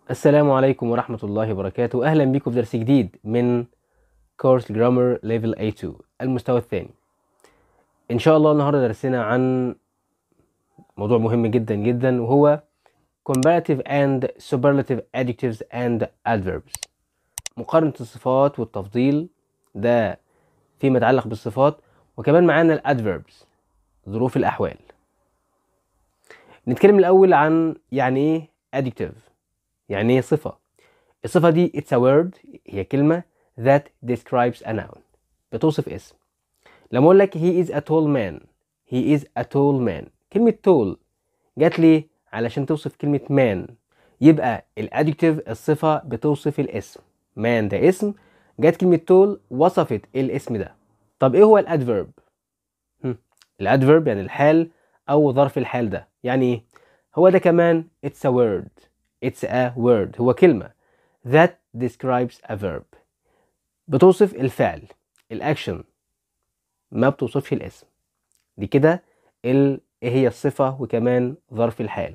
السلام عليكم ورحمة الله وبركاته أهلا بكم في درس جديد من كورس جرامر ليفل A2 المستوى الثاني إن شاء الله النهاردة درسنا عن موضوع مهم جدا جدا وهو comparative and superlative adjectives and adverbs مقارنة الصفات والتفضيل ده فيما يتعلق بالصفات وكمان معانا الادفيربس ظروف الأحوال نتكلم الأول عن يعني إيه adjective يعني ايه صفة الصفة دي it's a word هي كلمة that describes a noun بتوصف اسم لما اقول لك he is a tall man he is a tall man كلمة tall جات لي علشان توصف كلمة man يبقى الادجكتيف الصفة بتوصف الاسم man ده اسم جات كلمة tall وصفت الاسم ده طب ايه هو الادفيرب الادفيرب يعني الحال او ظرف الحال ده يعني ايه هو ده كمان it's a word It's a word هو كلمة that describes a verb بتوصف الفعل الأكشن ما بتوصفش الاسم دي كده ال... ايه هي الصفة وكمان ظرف الحال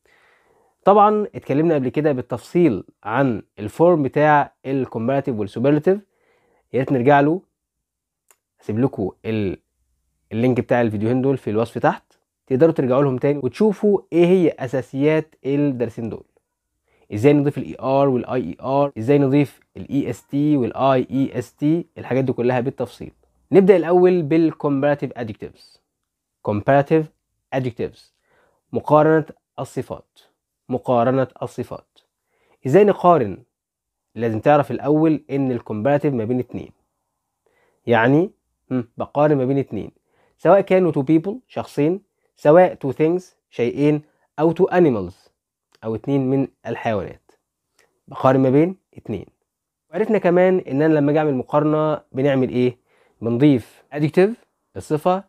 طبعا اتكلمنا قبل كده بالتفصيل عن الفورم بتاع الكومباراتيف والسوبرلاتيف يا ريت نرجع له هسيب لكم ال... اللينك بتاع الفيديوهين دول في الوصف تحت تقدروا ترجعوا لهم تاني وتشوفوا ايه هي اساسيات الدرسين دول ازاي نضيف الاي ار والاي اي ار ازاي نضيف الاي اس تي والاي اي اس تي الحاجات دي كلها بالتفصيل نبدا الاول بالكومباراتيف ادجكتيفز comparative adjectives مقارنة الصفات مقارنة الصفات ازاي نقارن لازم تعرف الاول ان الكومباراتيف ما بين اتنين يعني بقارن ما بين اتنين سواء كانوا two people شخصين سواء two things شيئين او two animals او اتنين من الحيوانات بقارن ما بين اتنين وعرفنا كمان ان انا لما اجي اعمل مقارنه بنعمل ايه بنضيف adjective الصفه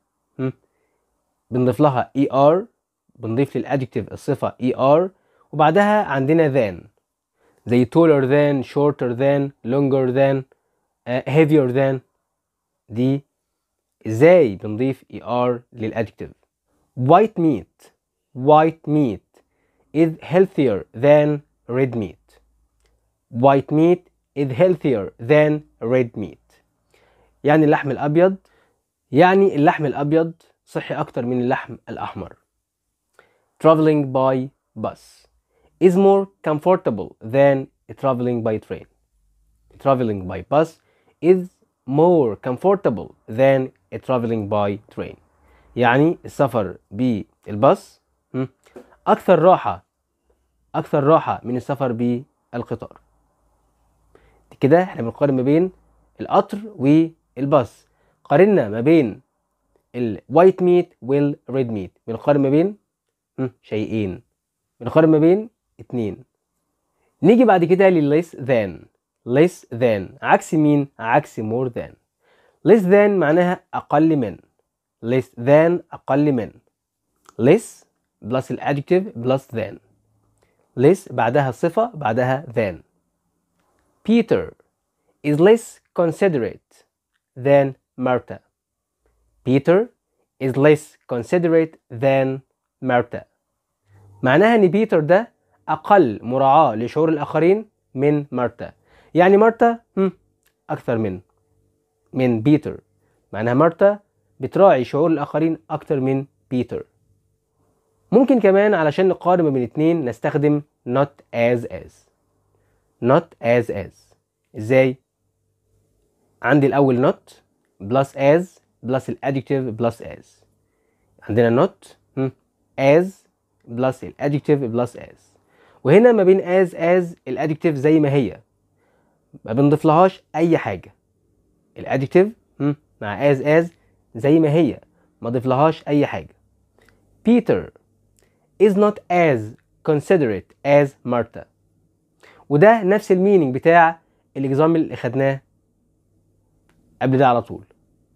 بنضيف لها er بنضيف للادجكتيف الصفه er وبعدها عندنا than زي taller than shorter than longer than uh, heavier than دي ازاي بنضيف er للادجكتيف white meat white meat is healthier than red meat. White meat is healthier than red meat. يعني اللحم الأبيض يعني اللحم الأبيض صحي أكتر من اللحم الأحمر. Traveling by bus is more comfortable than traveling by train. Traveling by bus is more comfortable than traveling by train. يعني السفر بالباص أكثر راحة أكثر راحة من السفر بالقطار كده احنا بنقارن ما بين القطر والباص قارنا ما بين الوايت ميت والريد ميت بنقارن ما بين شيئين بنقارن ما بين اتنين نيجي بعد كده للليس ذان less than عكس مين عكس more than less than معناها أقل من less than أقل من less بلس الادجكتيف بلس than less بعدها صفة بعدها than Peter is less considerate than Martha Peter is less considerate than Martha معناها ان بيتر ده اقل مراعاة لشعور الاخرين من مارتا يعني مارتا اكثر من من بيتر معناها مارتا بتراعي شعور الاخرين اكتر من بيتر ممكن كمان علشان نقارن ما بين اتنين نستخدم not as as not as as ازاي عندي الاول not plus as plus الادجكتيف plus as عندنا not as plus الادجكتيف plus as وهنا ما بين as as الادجكتيف زي ما هي ما بنضيف لهاش اي حاجه الادجكتيف مع as as زي ما هي ما ضيف لهاش اي حاجه Peter is not as considerate as Martha وده نفس المينينج بتاع الاكزامبل اللي خدناه قبل ده على طول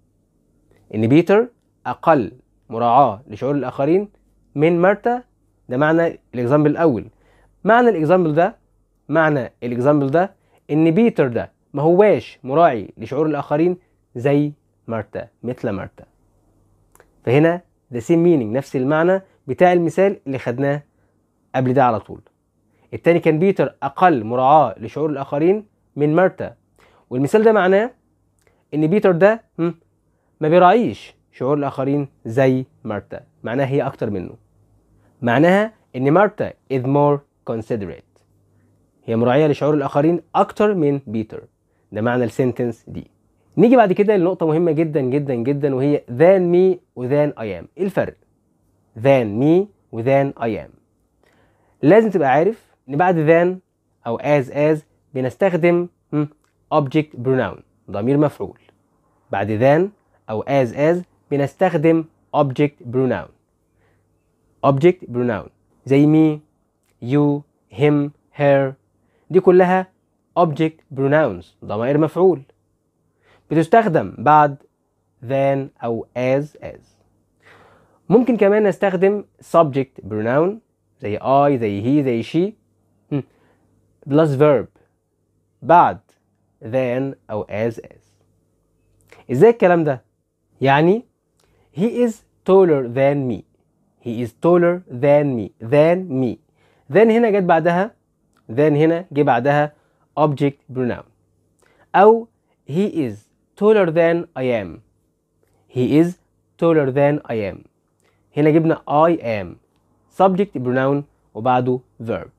ان بيتر اقل مراعاة لشعور الاخرين من مارتا ده معنى الاكزامبل الاول معنى الاكزامبل ده معنى الاكزامبل ده ان بيتر ده ما هواش مراعي لشعور الاخرين زي مارتا مثل مارتا فهنا the same meaning نفس المعنى بتاع المثال اللي خدناه قبل ده على طول التاني كان بيتر اقل مراعاه لشعور الاخرين من مارتا والمثال ده معناه ان بيتر ده هم، ما بيراعيش شعور الاخرين زي مارتا معناها هي اكتر منه معناها ان مارتا is more considerate هي مراعيه لشعور الاخرين اكتر من بيتر ده معنى السنتنس دي نيجي بعد كده لنقطه مهمه جدا جدا جدا وهي than me و than I am ايه الفرق than me و than I am لازم تبقى عارف ان بعد than او as as بنستخدم هم، object pronoun ضمير مفعول بعد than او as as بنستخدم object pronoun object pronoun زي me you him her دي كلها object pronouns ضمائر مفعول بتستخدم بعد than أو as as ممكن كمان نستخدم subject pronoun زي I زي he زي she هم، plus verb بعد than أو as as ازاي الكلام ده؟ يعني he is taller than me he is taller than me than me than هنا جت بعدها than هنا جه بعدها object pronoun أو he is taller than I am he is taller than I am هنا جبنا I am subject pronoun وبعده verb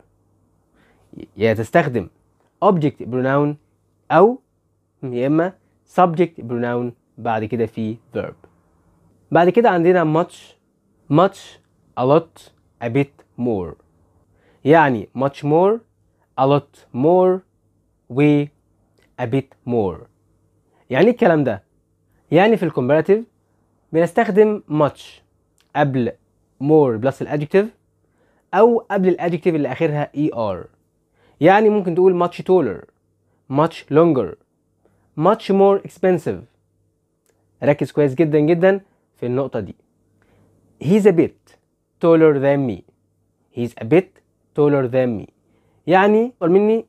يا تستخدم object pronoun أو يا إما subject pronoun بعد كده في verb بعد كده عندنا much much a lot a bit more يعني much more a lot more و a bit more يعني ايه الكلام ده يعني في الكومباراتيف بنستخدم much قبل more بلس الادجكتيف او قبل الادجكتيف اللي اخرها er يعني ممكن تقول much taller much longer much more expensive ركز كويس جدا جدا في النقطة دي he's a bit taller than me he's a bit taller than me يعني أكبر مني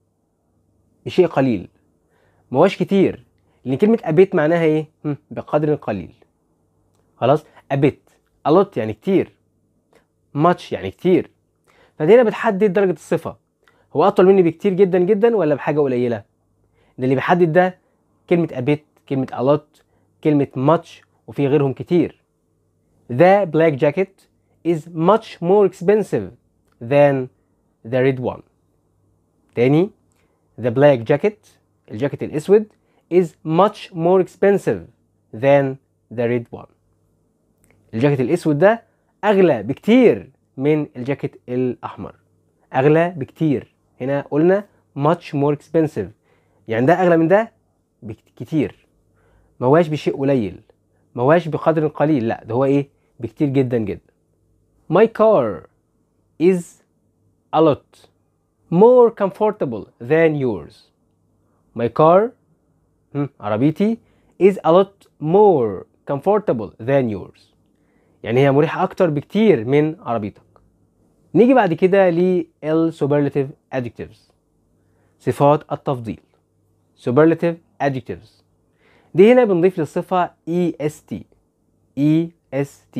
بشيء قليل ما هوش كتير لأن كلمة a bit معناها إيه؟ هم، بقدر قليل خلاص a bit a lot يعني كتير much يعني كتير فدي هنا بتحدد درجة الصفة هو أطول مني بكتير جدا جدا ولا بحاجة قليلة ده اللي بيحدد ده كلمة a bit كلمة a lot كلمة much وفي غيرهم كتير The black jacket is much more expensive than the red one. تاني The black jacket الجاكيت الأسود is much more expensive than the red one. الجاكيت الأسود ده أغلى بكتير من الجاكيت الأحمر. أغلى بكتير. هنا قلنا much more expensive. يعني ده أغلى من ده بكتير. ما هواش بشيء قليل. ما هواش بقدر قليل لا ده هو ايه بكتير جدا جدا my car is a lot more comfortable than yours my car هم، عربيتي is a lot more comfortable than yours يعني هي مريحة أكتر بكتير من عربيتك نيجي بعد كده لل superlative adjectives صفات التفضيل superlative adjectives دي هنا بنضيف للصفة est est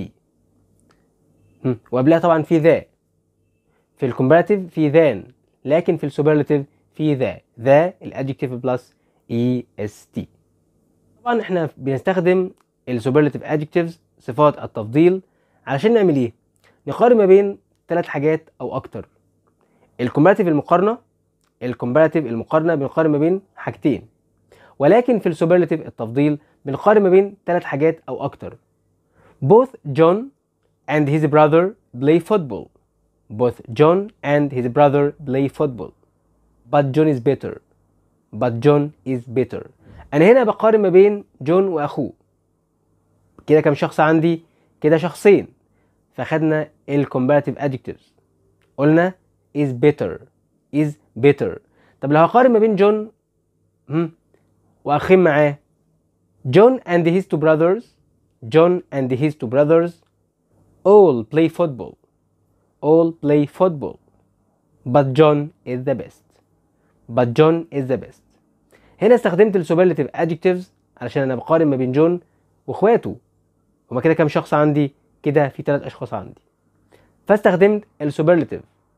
هم، وقبلها طبعا في ذا في الكومباراتيف في ذان لكن في السوبرلاتيف في ذا ذا الادجكتيف بلس est طبعا احنا بنستخدم السوبرلاتيف adjectives صفات التفضيل علشان نعمل ايه نقارن ما بين ثلاث حاجات او اكتر الكومباراتيف المقارنه الكومباراتيف المقارنه بنقارن ما بين حاجتين ولكن في السوبرلاتيف التفضيل بنقارن ما بين ثلاث حاجات او اكتر both John and his brother play football both John and his brother play football but John is better but John is better انا هنا بقارن ما بين جون واخوه كده كم شخص عندي كده شخصين فخدنا الكومباراتيف adjectives قلنا is better is better طب لو هقارن ما بين جون هم واخين معاه John and his two brothers John and his two brothers all play football all play football but John is the best but John is the best هنا استخدمت السوبرلاتيف adjectives علشان انا بقارن ما بين جون واخواته هما كده كام شخص عندي كده في ثلاث اشخاص عندي فاستخدمت السوبرلاتيف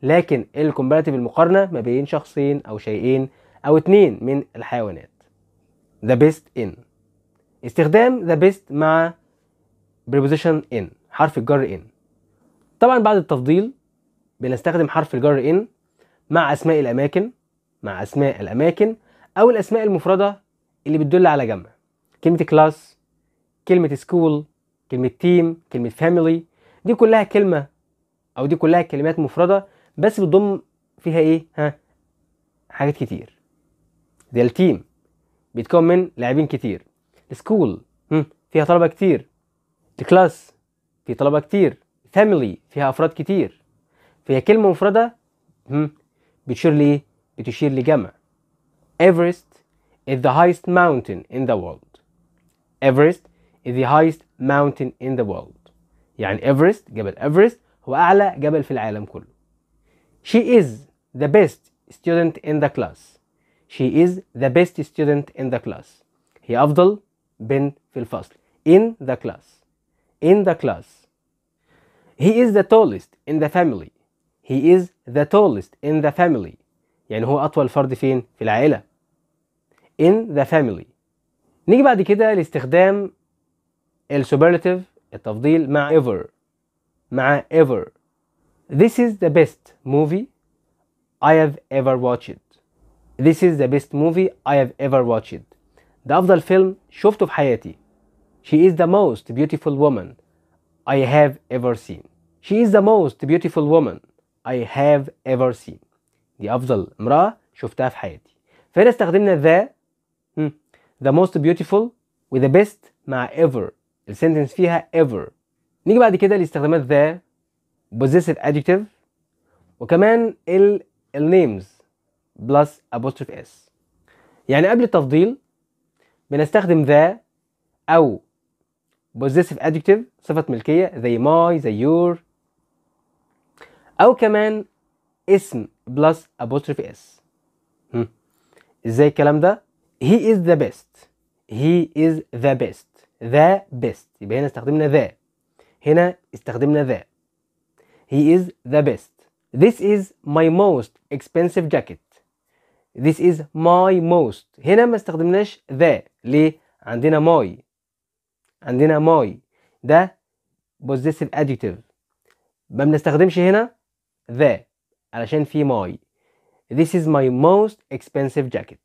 لكن الكومباراتيف المقارنة ما بين شخصين أو شيئين أو اتنين من الحيوانات the best in استخدام the best مع preposition in حرف الجر in طبعا بعد التفضيل بنستخدم حرف الجر in مع أسماء الأماكن مع أسماء الأماكن أو الأسماء المفردة اللي بتدل على جمع كلمة كلاس كلمة سكول كلمة تيم كلمة فاميلي دي كلها كلمة أو دي كلها كلمات مفردة بس بتضم فيها إيه ها حاجات كتير زي التيم بيتكون من لاعبين كتير السكول فيها طلبة كتير الكلاس في طلبة كتير فاميلي فيها أفراد كتير فهي كلمة مفردة بتشير لإيه؟ بتشير لجمع Everest is the highest mountain in the world Everest is the highest mountain in the world يعني إيفرست جبل إيفرست هو أعلى جبل في العالم كله She is the best student in the class She is the best student in the class هي أفضل بنت في الفصل in the class in the class He is the tallest in the family He is the tallest in the family يعني هو أطول فرد فين؟ في العائلة in the family نيجي بعد كده لاستخدام السوبرلاتيف التفضيل مع ever مع ever This is the best movie I have ever watched This is the best movie I have ever watched ده أفضل فيلم شفته في حياتي She is the most beautiful woman I have ever seen She is the most beautiful woman I have ever seen دي أفضل امرأة شفتها في حياتي فهنا استخدمنا the the most beautiful و the best مع ever السنتنس فيها ever نيجي بعد كده لاستخدامات the possessive adjective وكمان ال names plus apostrophe s يعني قبل التفضيل بنستخدم the أو possessive adjective صفة ملكية زي my زي your أو كمان اسم plus apostrophe s ازاي الكلام ده؟ he is the best he is the best the best يبقى هنا استخدمنا the هنا استخدمنا the he is the best this is my most expensive jacket this is my most هنا ما استخدمناش the ليه عندنا my عندنا my ده possessive adjective ما بنستخدمش هنا the علشان في my this is my most expensive jacket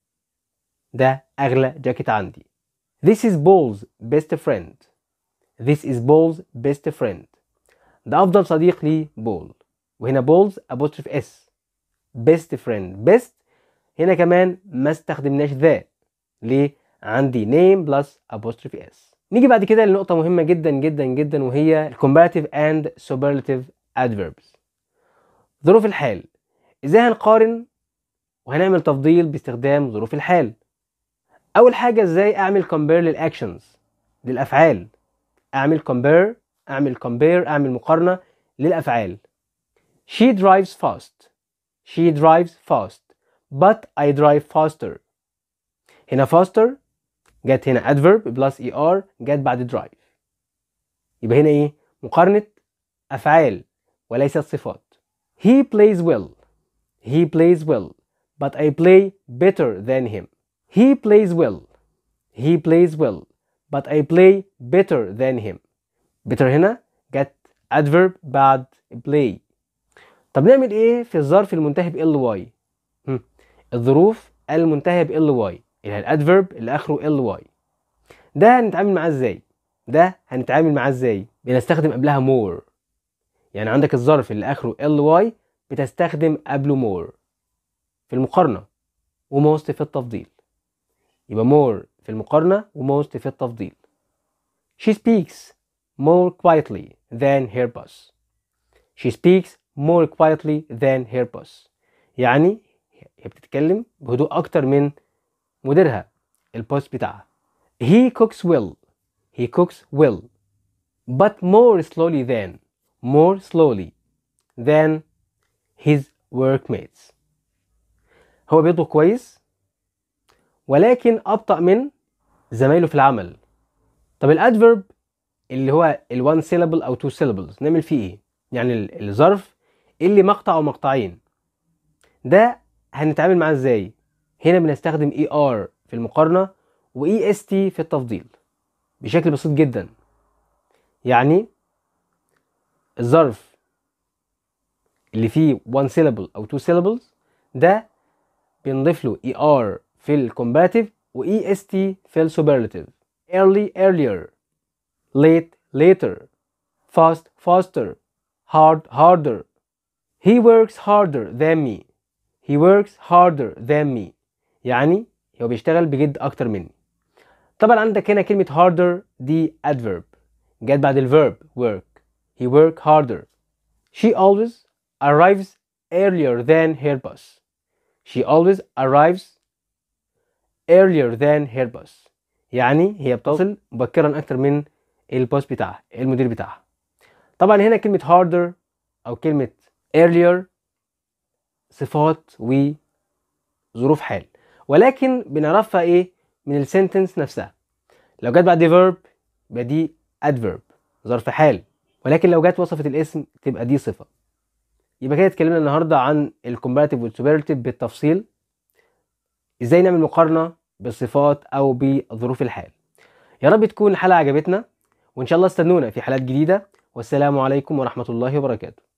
ده أغلى جاكيت عندي This is Paul's best friend This is Paul's best friend ده أفضل صديق لي بول وهنا بولز apostrophe اس best friend best هنا كمان ما استخدمناش ذا ليه؟ عندي name plus apostrophe s نيجي بعد كده لنقطة مهمة جدا جدا جدا وهي comparative and superlative adverbs ظروف الحال ازاي هنقارن وهنعمل تفضيل باستخدام ظروف الحال اول حاجه ازاي اعمل كومبير للاكشنز للافعال اعمل كومبير اعمل كومبير اعمل مقارنه للافعال she drives fast she drives fast but I drive faster هنا faster جت هنا adverb plus er جت بعد drive يبقى هنا ايه مقارنه افعال وليست صفات he plays well he plays well but I play better than him He plays well. He plays well. But I play better than him. better هنا جت adverb بعد play. طب نعمل ايه في الظرف المنتهي ب ly؟ الظروف المنتهية ب ly اللي هي الادفيرب اللي اخره ly. ده هنتعامل معاه ازاي؟ ده هنتعامل معاه ازاي؟ بنستخدم قبلها more. يعني عندك الظرف اللي اخره ly بتستخدم قبله more في المقارنة وموست في التفضيل. يبقى more في المقارنة وموست في التفضيل. She speaks more quietly than her boss. She speaks more quietly than her boss. يعني هي بتتكلم بهدوء أكتر من مديرها البوس بتاعها. He cooks well. He cooks well. But more slowly than more slowly than his workmates. هو بيطبخ كويس ولكن أبطأ من زمايله في العمل طب الادفيرب اللي هو ال one syllable أو two syllables نعمل فيه إيه؟ يعني الظرف اللي مقطع او مقطعين ده هنتعامل معاه ازاي هنا بنستخدم اي ار في المقارنه واي اس تي في التفضيل بشكل بسيط جدا يعني الظرف اللي فيه one syllable او two syllables ده بنضيف له اي ار في الكومباتيف و اي اس تي في السوبرلاتيف early earlier late later fast faster hard harder he works harder than me he works harder than me يعني هو بيشتغل بجد اكتر مني طبعا عندك هنا كلمة harder دي adverb جت بعد الverb work he work harder she always arrives earlier than her boss she always arrives earlier than her boss يعني هي بتصل مبكرا اكتر من البوس بتاعها المدير بتاعها طبعا هنا كلمة harder او كلمة earlier صفات وظروف حال ولكن بنعرفها ايه من السنتنس نفسها لو جت بعد verb يبقى دي adverb ظرف حال ولكن لو جت وصفت الاسم تبقى دي صفة يبقى كده اتكلمنا النهارده عن الكومباراتيف والسوبرلاتيف بالتفصيل ازاي نعمل مقارنة بالصفات او بظروف الحال يا رب تكون الحلقة عجبتنا وان شاء الله استنونا في حلقات جديدة والسلام عليكم ورحمة الله وبركاته